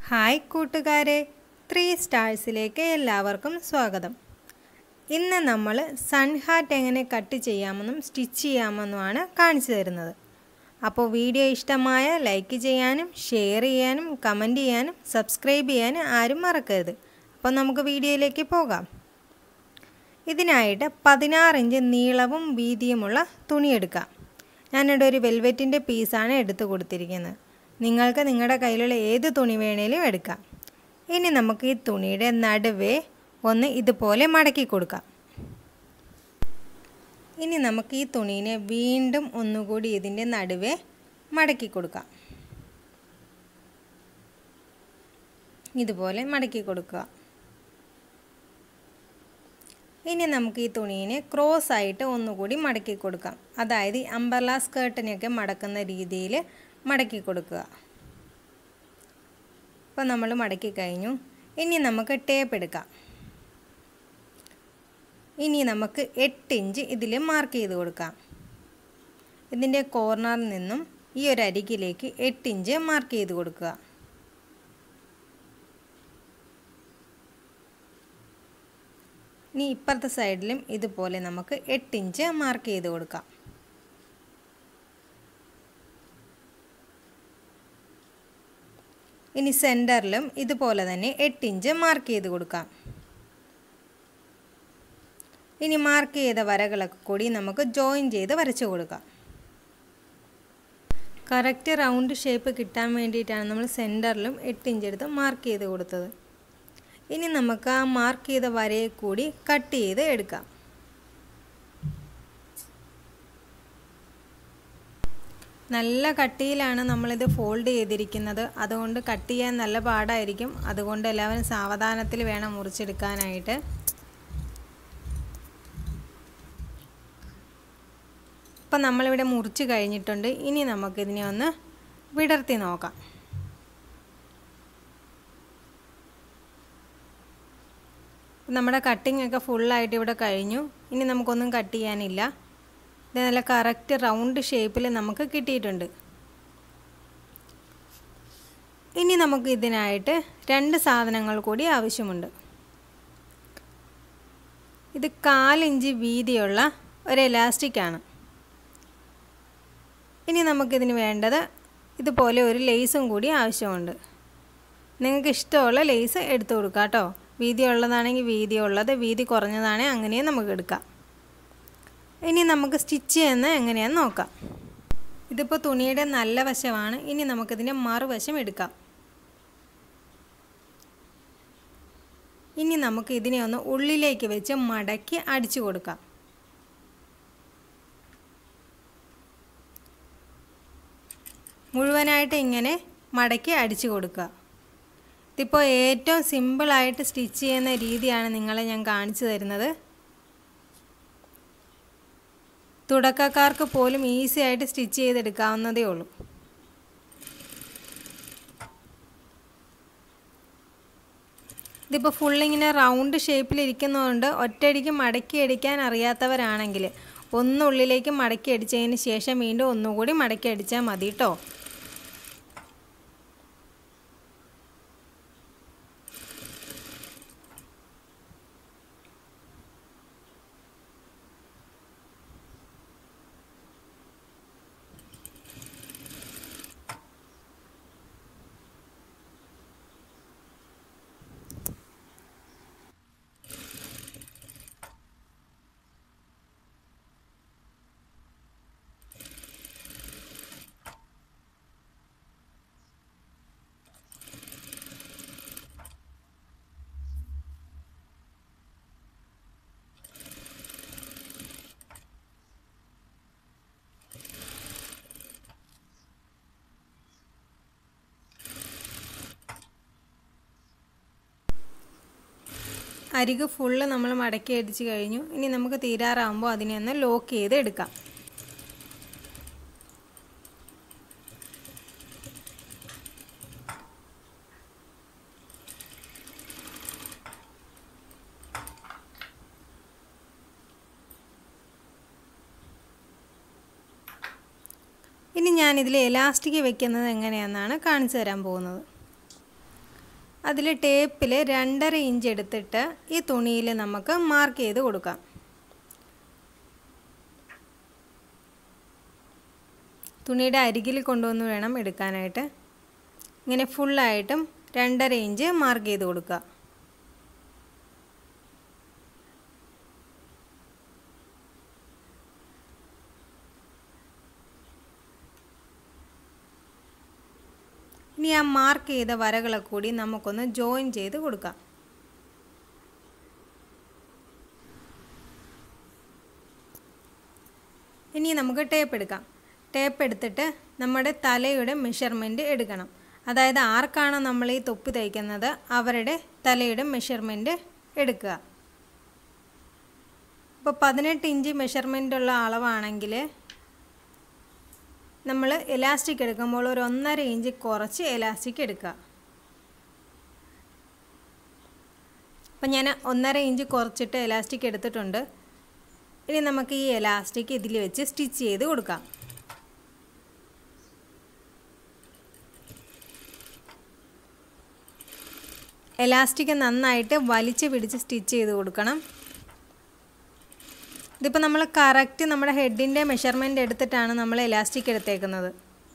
hi കൂട്ടുകാരെ three സ്റ്റാഴ്സിലേക്ക് എല്ലാവർക്കും സ്വാഗതം ഇന്ന് നമ്മൾ സൺ ഹാറ്റ് എങ്ങനെ കട്ട് ചെയ്യാമെന്നും സ്റ്റിച്ച് ചെയ്യാമെന്നുമാണ് കാണിച്ചു തരുന്നത് അപ്പോൾ വീഡിയോ ഇഷ്ടമായ ലൈക്ക് ചെയ്യാനും ഷെയർ ചെയ്യാനും കമൻറ്റ് ചെയ്യാനും സബ്സ്ക്രൈബ് ചെയ്യാനും ആരും മറക്കരുത് അപ്പോൾ നമുക്ക് വീഡിയോയിലേക്ക് പോകാം ഇതിനായിട്ട് പതിനാറ് ഇഞ്ച് നീളവും വീതിയുമുള്ള തുണി എടുക്കാം ഞാനിവിടെ ഒരു വെൽവെറ്റിൻ്റെ പീസാണ് എടുത്തു കൊടുത്തിരിക്കുന്നത് നിങ്ങൾക്ക് നിങ്ങളുടെ കയ്യിലുള്ള ഏത് തുണി വേണേലും എടുക്കാം ഇനി നമുക്ക് ഈ തുണിയുടെ നടുവേ ഒന്ന് ഇതുപോലെ മടക്കി കൊടുക്കാം ഇനി നമുക്ക് ഈ തുണീനെ വീണ്ടും ഒന്നുകൂടി ഇതിൻ്റെ നടുവേ മടക്കി കൊടുക്കാം ഇതുപോലെ മടക്കി കൊടുക്കുക ഇനി നമുക്ക് ഈ തുണീനെ ക്രോസ് ആയിട്ട് ഒന്നുകൂടി മടക്കി കൊടുക്കാം അതായത് ഈ അമ്പർല സ്കേർട്ടിനെയൊക്കെ മടക്കുന്ന രീതിയിൽ മടക്കി കൊടുക്കുക അപ്പോൾ നമ്മൾ മടക്കി കഴിഞ്ഞു ഇനി നമുക്ക് ടേപ്പ് എടുക്കാം ഇനി നമുക്ക് എട്ട് ഇഞ്ച് ഇതിൽ മാർക്ക് ചെയ്ത് കൊടുക്കാം ഇതിൻ്റെ കോർണറിൽ നിന്നും ഈ ഒരു അരികിലേക്ക് എട്ട് ഇഞ്ച് മാർക്ക് ചെയ്ത് കൊടുക്കുക ഇനി ഇപ്പുറത്തെ സൈഡിലും ഇതുപോലെ നമുക്ക് എട്ട് ഇഞ്ച് മാർക്ക് ചെയ്ത് കൊടുക്കാം ഇനി സെൻറ്ററിലും ഇതുപോലെ തന്നെ എട്ട് ഇഞ്ച് മാർക്ക് ചെയ്ത് കൊടുക്കാം ഇനി മാർക്ക് ചെയ്ത വരകളൊക്കെ കൂടി നമുക്ക് ജോയിൻ ചെയ്ത് വരച്ചു കൊടുക്കാം കറക്റ്റ് റൗണ്ട് ഷേപ്പ് കിട്ടാൻ വേണ്ടിയിട്ടാണ് നമ്മൾ സെൻറ്ററിലും എട്ട് ഇഞ്ച് എടുത്ത് മാർക്ക് ചെയ്ത് കൊടുത്തത് ഇനി നമുക്ക് ആ മാർക്ക് ചെയ്ത വരയെ കൂടി കട്ട് ചെയ്ത് എടുക്കാം നല്ല കട്ടിയിലാണ് നമ്മളിത് ഫോൾഡ് ചെയ്തിരിക്കുന്നത് അതുകൊണ്ട് കട്ട് ചെയ്യാൻ നല്ല പാടായിരിക്കും അതുകൊണ്ട് എല്ലാവരും സാവധാനത്തിൽ വേണം മുറിച്ചെടുക്കാനായിട്ട് അപ്പം നമ്മളിവിടെ മുറിച്ച് കഴിഞ്ഞിട്ടുണ്ട് ഇനി നമുക്കിതിനെ ഒന്ന് വിടർത്തി നോക്കാം നമ്മുടെ കട്ടിംഗ് ഒക്കെ ഫുള്ളായിട്ട് ഇവിടെ കഴിഞ്ഞു ഇനി നമുക്കൊന്നും കട്ട് ചെയ്യാനില്ല ഇത് നല്ല കറക്റ്റ് റൗണ്ട് ഷേപ്പിൽ നമുക്ക് കിട്ടിയിട്ടുണ്ട് ഇനി നമുക്ക് ഇതിനായിട്ട് രണ്ട് സാധനങ്ങൾ കൂടി ആവശ്യമുണ്ട് ഇത് കാലിഞ്ച് വീതിയുള്ള ഒരു എലാസ്റ്റിക്കാണ് ഇനി നമുക്കിതിന് വേണ്ടത് ഇതുപോലെ ഒരു ലേസും കൂടി ആവശ്യമുണ്ട് നിങ്ങൾക്ക് ഇഷ്ടമുള്ള ലേസ് എടുത്തു കൊടുക്കുക കേട്ടോ വീതി ഉള്ളതാണെങ്കിൽ വീതി ഉള്ളത് വീതി കുറഞ്ഞതാണെങ്കിൽ അങ്ങനെയും നമുക്ക് എടുക്കാം ഇനി നമുക്ക് സ്റ്റിച്ച് ചെയ്യുന്നത് എങ്ങനെയാണെന്ന് നോക്കാം ഇതിപ്പോൾ തുണിയുടെ നല്ല വശമാണ് ഇനി നമുക്കിതിൻ്റെ മറുവശം എടുക്കാം ഇനി നമുക്ക് ഇതിനെ ഒന്ന് ഉള്ളിലേക്ക് വെച്ച് മടക്കി അടിച്ചു കൊടുക്കാം മുഴുവനായിട്ട് ഇങ്ങനെ മടക്കി അടിച്ചു കൊടുക്കുക ഇതിപ്പോൾ ഏറ്റവും സിമ്പിളായിട്ട് സ്റ്റിച്ച് ചെയ്യുന്ന രീതിയാണ് നിങ്ങളെ ഞാൻ കാണിച്ചു തരുന്നത് തുടക്കക്കാർക്ക് പോലും ഈസി ആയിട്ട് സ്റ്റിച്ച് ചെയ്തെടുക്കാവുന്നതേ ഉള്ളൂ ഇതിപ്പോൾ ഫുള്ളിങ്ങനെ റൗണ്ട് ഷേപ്പിലിരിക്കുന്നതുകൊണ്ട് ഒറ്റയടിക്ക് മടക്കി അടിക്കാൻ അറിയാത്തവരാണെങ്കിൽ ഒന്നുള്ളിലേക്ക് മടക്കി അടിച്ചതിന് ശേഷം വീണ്ടും ഒന്നുകൂടി മടക്കി അടിച്ചാൽ മതി കേട്ടോ അരിക് ഫുള്ള് നമ്മൾ മടക്കി അടിച്ച് കഴിഞ്ഞു ഇനി നമുക്ക് തീരാറാകുമ്പോൾ അതിനെ ഒന്ന് ലോക്ക് ചെയ്ത് എടുക്കാം ഇനി ഞാനിതിൽ എലാസ്റ്റിക് വെക്കുന്നത് എങ്ങനെയാണെന്നാണ് കാണിച്ചു തരാൻ പോകുന്നത് അതിൽ ടേപ്പിൽ രണ്ടര ഇഞ്ച് എടുത്തിട്ട് ഈ തുണിയിൽ നമുക്ക് മാർക്ക് ചെയ്ത് കൊടുക്കാം തുണിയുടെ അരികിൽ കൊണ്ടുവന്ന് വേണം എടുക്കാനായിട്ട് ഇങ്ങനെ ഫുള്ളായിട്ടും രണ്ടര ഇഞ്ച് മാർക്ക് ചെയ്ത് കൊടുക്കുക ഇനി ആ മാർക്ക് ചെയ്ത വരകളെ കൂടി നമുക്കൊന്ന് ജോയിൻ ചെയ്ത് കൊടുക്കാം ഇനി നമുക്ക് ടേപ്പ് എടുക്കാം ടേപ്പ് എടുത്തിട്ട് നമ്മുടെ തലയുടെ മെഷർമെൻറ്റ് എടുക്കണം അതായത് ആർക്കാണോ നമ്മൾ ഈ തൊപ്പി തയ്ക്കുന്നത് അവരുടെ തലയുടെ മെഷർമെൻറ്റ് എടുക്കുക ഇപ്പോൾ പതിനെട്ട് ഇഞ്ച് മെഷർമെൻ്റ് ഉള്ള അളവാണെങ്കിൽ നമ്മൾ എലാസ്റ്റിക് എടുക്കുമ്പോൾ ഒരു ഒന്നര ഇഞ്ച് കുറച്ച് എലാസ്റ്റിക് എടുക്കുക അപ്പം ഞാൻ ഒന്നര ഇഞ്ച് കുറച്ചിട്ട് എലാസ്റ്റിക് എടുത്തിട്ടുണ്ട് ഇനി നമുക്ക് ഈ എലാസ്റ്റിക് ഇതിൽ വെച്ച് സ്റ്റിച്ച് ചെയ്ത് കൊടുക്കാം എലാസ്റ്റിക് നന്നായിട്ട് വലിച്ച് പിടിച്ച് സ്റ്റിച്ച് ചെയ്ത് കൊടുക്കണം ഇതിപ്പോൾ നമ്മൾ കറക്റ്റ് നമ്മുടെ ഹെഡിൻ്റെ മെഷർമെൻ്റ് എടുത്തിട്ടാണ് നമ്മൾ എലാസ്റ്റിക് എടുത്തേക്കുന്നത്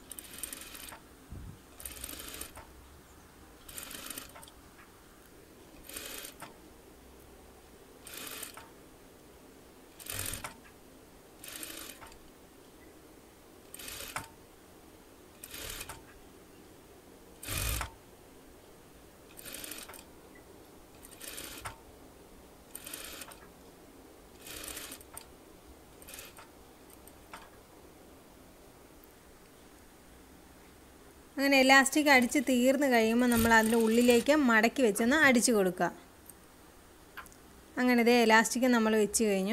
അങ്ങനെ എലാസ്റ്റിക് അടിച്ച് തീർന്ന് കഴിയുമ്പോൾ നമ്മൾ അതിൻ്റെ ഉള്ളിലേക്ക് മടക്കി വെച്ചൊന്ന് അടിച്ചു കൊടുക്കുക അങ്ങനെ ഇതേ എലാസ്റ്റിക് നമ്മൾ വെച്ച് കഴിഞ്ഞു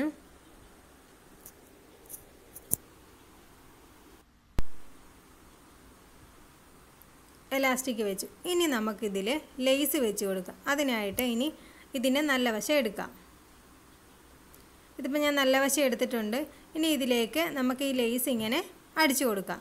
എലാസ്റ്റിക് വെച്ചു ഇനി നമുക്കിതിൽ ലേസ് വെച്ച് കൊടുക്കാം അതിനായിട്ട് ഇനി ഇതിൻ്റെ നല്ല വശം എടുക്കാം ഇതിപ്പോൾ ഞാൻ നല്ല വശം എടുത്തിട്ടുണ്ട് ഇനി ഇതിലേക്ക് നമുക്ക് ഈ ലേസ് ഇങ്ങനെ അടിച്ചു കൊടുക്കാം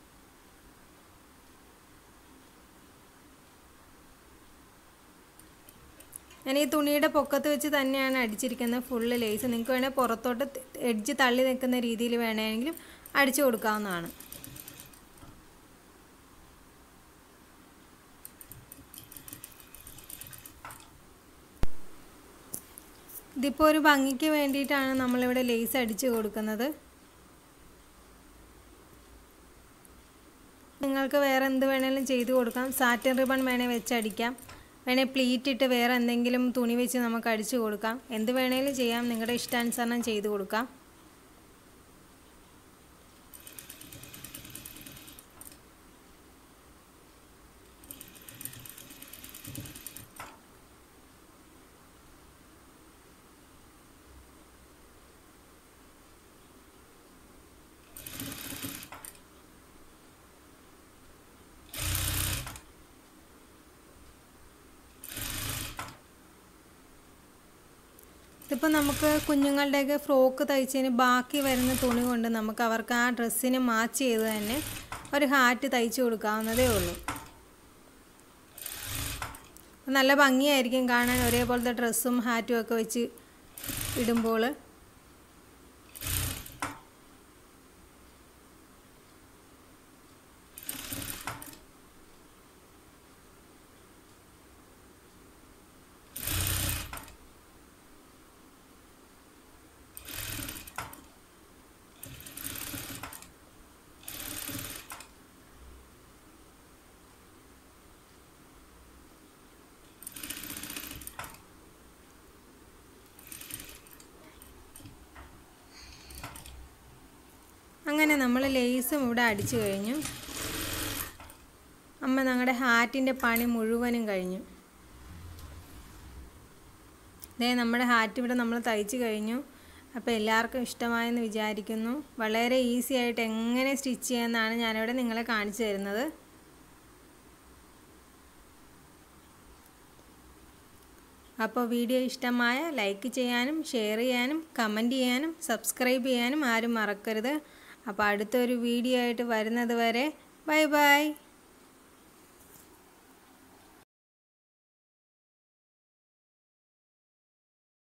ഞാൻ ഈ തുണിയുടെ പൊക്കത്ത് വെച്ച് തന്നെയാണ് അടിച്ചിരിക്കുന്നത് ഫുള്ള് ലേസ് നിങ്ങൾക്ക് വേണേൽ പുറത്തോട്ട് എഡ്ജ് തള്ളി നിൽക്കുന്ന രീതിയിൽ വേണമെങ്കിലും അടിച്ചു കൊടുക്കാവുന്നതാണ് ഇതിപ്പോൾ ഒരു ഭംഗിക്ക് വേണ്ടിയിട്ടാണ് നമ്മളിവിടെ ലേസ് അടിച്ചു കൊടുക്കുന്നത് നിങ്ങൾക്ക് വേറെ എന്ത് വേണേലും ചെയ്ത് കൊടുക്കാം സാറ്റിൻ റിബൺ വേണേൽ വെച്ചടിക്കാം വേണേൽ പ്ലീറ്റ് ഇട്ട് വേറെ എന്തെങ്കിലും തുണി വെച്ച് നമുക്ക് അടിച്ചു കൊടുക്കാം എന്ത് വേണേലും ചെയ്യാം നിങ്ങളുടെ ഇഷ്ടാനുസരണം ചെയ്ത് കൊടുക്കാം ഇതിപ്പോൾ നമുക്ക് കുഞ്ഞുങ്ങളുടെയൊക്കെ ഫ്രോക്ക് തയ്ച്ചതിന് ബാക്കി വരുന്ന തുണി കൊണ്ട് നമുക്ക് അവർക്ക് ആ ഡ്രസ്സിന് മാച്ച് ചെയ്ത് തന്നെ ഒരു ഹാറ്റ് തയ്ച്ചു കൊടുക്കാവുന്നതേ ഉള്ളൂ നല്ല ഭംഗിയായിരിക്കും കാണാൻ ഒരേപോലത്തെ ഡ്രസ്സും ഹാറ്റും ഒക്കെ വെച്ച് ഇടുമ്പോൾ അങ്ങനെ നമ്മൾ ലേസും ഇവിടെ അടിച്ചു കഴിഞ്ഞു അമ്മ ഞങ്ങളുടെ ഹാറ്റിൻ്റെ പണി മുഴുവനും കഴിഞ്ഞു ഇതേ നമ്മുടെ ഹാറ്റ് ഇവിടെ നമ്മൾ തയ്ച്ചു കഴിഞ്ഞു അപ്പോൾ എല്ലാവർക്കും ഇഷ്ടമായെന്ന് വിചാരിക്കുന്നു വളരെ ഈസി ആയിട്ട് എങ്ങനെ സ്റ്റിച്ച് ചെയ്യാമെന്നാണ് ഞാനിവിടെ നിങ്ങളെ കാണിച്ചു തരുന്നത് അപ്പോൾ വീഡിയോ ഇഷ്ടമായ ലൈക്ക് ചെയ്യാനും ഷെയർ ചെയ്യാനും കമൻറ്റ് ചെയ്യാനും സബ്സ്ക്രൈബ് ചെയ്യാനും ആരും മറക്കരുത് അപ്പോൾ അടുത്തൊരു വീഡിയോ ആയിട്ട് വരുന്നത് വരെ ബൈ ബൈ